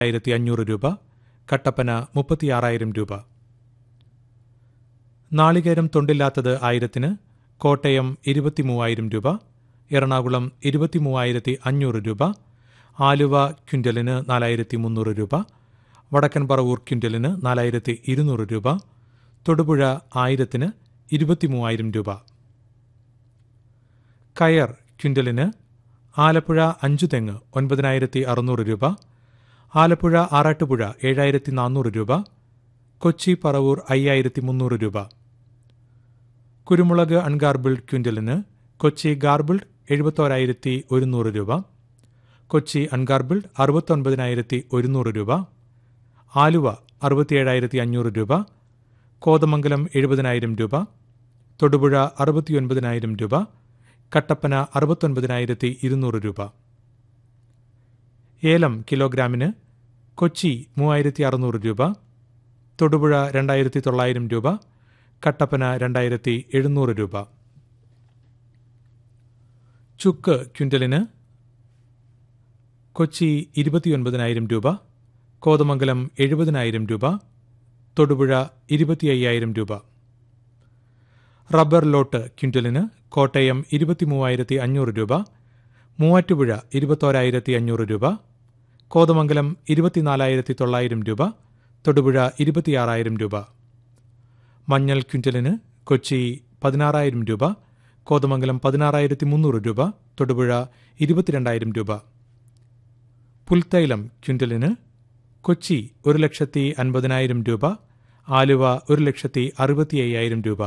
ആയിരത്തി അഞ്ഞൂറ് രൂപ കട്ടപ്പന മുപ്പത്തിയാറായിരം രൂപ നാളികേരം തൊണ്ടില്ലാത്തത് ആയിരത്തിന് കോട്ടയം ഇരുപത്തിമൂവായിരം രൂപ എറണാകുളം ഇരുപത്തിമൂവായിരത്തി അഞ്ഞൂറ് രൂപ ആലുവ ക്വിൻ്റലിന് നാലായിരത്തി മുന്നൂറ് രൂപ വടക്കൻ പറവൂർ ക്വിൻ്റലിന് നാലായിരത്തി ഇരുന്നൂറ് രൂപ തൊടുപുഴ ആയിരത്തിന് ഇരുപത്തിമൂവായിരം രൂപ കയർ ക്വിൻ്റലിന് ആലപ്പുഴ അഞ്ചു തെങ്ങ് ഒൻപതിനായിരത്തി അറുന്നൂറ് രൂപ ആലപ്പുഴ ആറാട്ടുപുഴ ഏഴായിരത്തി നാനൂറ് രൂപ കൊച്ചി പറവൂർ അയ്യായിരത്തി മുന്നൂറ് രൂപ കുരുമുളക് അൺഗാർബിൾഡ് ക്വിൻ്റലിന് കൊച്ചി ഗാർബിൾഡ് എഴുപത്തോരായിരത്തി ഒരുന്നൂറ് രൂപ കൊച്ചി അൺഗാർബിൾഡ് അറുപത്തൊൻപതിനായിരത്തി ഒരുന്നൂറ് രൂപ ആലുവ അറുപത്തിയേഴായിരത്തി അഞ്ഞൂറ് രൂപ കോതമംഗലം എഴുപതിനായിരം രൂപ തൊടുപുഴ അറുപത്തിയൊൻപതിനായിരം രൂപ കട്ടപ്പന അറുപത്തൊൻപതിനായിരത്തി ഇരുന്നൂറ് രൂപ ഏലം കിലോഗ്രാമിന് കൊച്ചി മൂവായിരത്തി അറുന്നൂറ് രൂപ തൊടുപുഴ രണ്ടായിരത്തി തൊള്ളായിരം രൂപ കട്ടപ്പന രണ്ടായിരത്തി എഴുന്നൂറ് രൂപ ചുക്ക് ക്വിൻ്റലിന് കൊച്ചി ഇരുപത്തിയൊൻപതിനായിരം രൂപ കോതമംഗലം എഴുപതിനായിരം രൂപ തൊടുപുഴ ഇരുപത്തി അയ്യായിരം രൂപ റബ്ബർ ലോട്ട് ക്വിൻ്റലിന് കോട്ടയം ഇരുപത്തിമൂവായിരത്തി അഞ്ഞൂറ് രൂപ മൂവാറ്റുപുഴ ഇരുപത്തോരായിരത്തി അഞ്ഞൂറ് രൂപ കോതമംഗലം ഇരുപത്തിനാലായിരത്തി തൊള്ളായിരം രൂപ തൊടുപുഴ ഇരുപത്തിയാറായിരം രൂപ മഞ്ഞൾ ക്വിൻ്റലിന് കൊച്ചി പതിനാറായിരം രൂപ കോതമംഗലം പതിനാറായിരത്തി മുന്നൂറ് രൂപ തൊടുപുഴ ഇരുപത്തിരണ്ടായിരം രൂപ പുൽത്തൈലം ക്വിൻ്റലിന് കൊച്ചി ഒരു ലക്ഷത്തി അൻപതിനായിരം രൂപ ആലുവ ഒരു ലക്ഷത്തി അറുപത്തി അയ്യായിരം രൂപ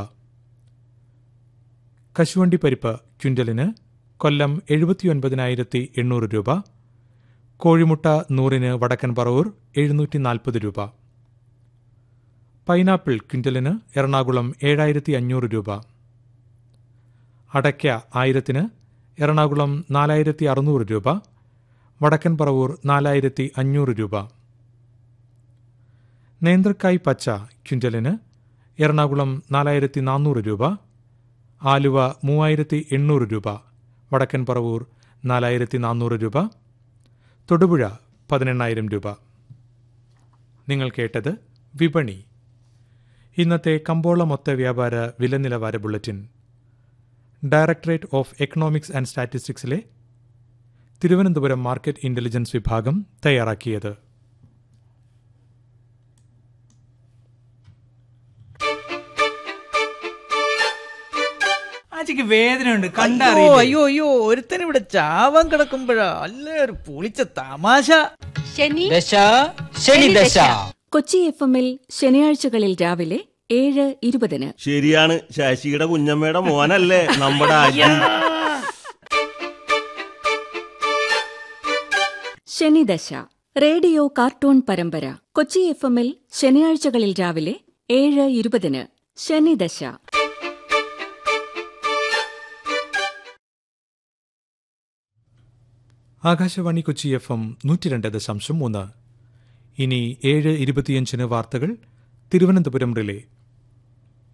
കശുവണ്ടി പരിപ്പ് ക്വിൻ്റലിന് കൊല്ലം എഴുപത്തിയൊൻപതിനായിരത്തി എണ്ണൂറ് രൂപ കോഴിമുട്ട നൂറിന് വടക്കൻ പറവൂർ എഴുന്നൂറ്റി നാൽപ്പത് രൂപ പൈനാപ്പിൾ ക്വിൻ്റലിന് എറണാകുളം ഏഴായിരത്തി അഞ്ഞൂറ് രൂപ അടയ്ക്ക ആയിരത്തിന് എറണാകുളം നാലായിരത്തി അറുന്നൂറ് രൂപ വടക്കൻ പറവൂർ നാലായിരത്തി അഞ്ഞൂറ് രൂപ നേന്ത്രക്കായ് പച്ച ക്വിൻ്റലിന് എറണാകുളം നാലായിരത്തി നാനൂറ് രൂപ ആലുവ മൂവായിരത്തി എണ്ണൂറ് രൂപ വടക്കൻ പറവൂർ നാലായിരത്തി നാനൂറ് രൂപ തൊടുപുഴ പതിനെണ്ണായിരം രൂപ നിങ്ങൾ കേട്ടത് വിപണി ഇന്നത്തെ കമ്പോള മൊത്ത വ്യാപാര വില നിലവാര bulletin directorate of economics and സ്റ്റാറ്റിസ്റ്റിക്സിലെ തിരുവനന്തപുരം മാർക്കറ്റ് ഇന്റലിജൻസ് വിഭാഗം തയ്യാറാക്കിയത് ആച്ചിക്ക് വേദനയുണ്ട് അയ്യോ കണ്ടറിയില്ലേ അയ്യോ അയ്യോ ഒരുത്തൻ ഇവിടെ ചാവാൻ കിടക്കുമ്പോഴാ അല്ല ഒരു പൊളിച്ച തമാശ ശനി ദശ ശനി ദശ കൊച്ചി എഫ് എമ്മിൽ ശനിയാഴ്ചകളിൽ രാവിലെ ഏഴ് ഇരുപതിന് ശരിയാണ് ശശിയുടെ കുഞ്ഞമ്മയുടെ മോനല്ലേ നമ്മുടെ അജി ശനിദശ റേഡിയോ കാർട്ടൂൺ പരമ്പര കൊച്ചി എഫ് എമ്മിൽ ശനിയാഴ്ചകളിൽ രാവിലെ ഏഴ് ഇരുപതിന് ശനിദശ ആകാശവാണി കൊച്ചി എഫ് എം നൂറ്റി രണ്ട് ദശാംശം മൂന്ന് ഇനി ഏഴ് ഇരുപത്തിയഞ്ചിന് വാർത്തകൾ തിരുവനന്തപുരം റിലേ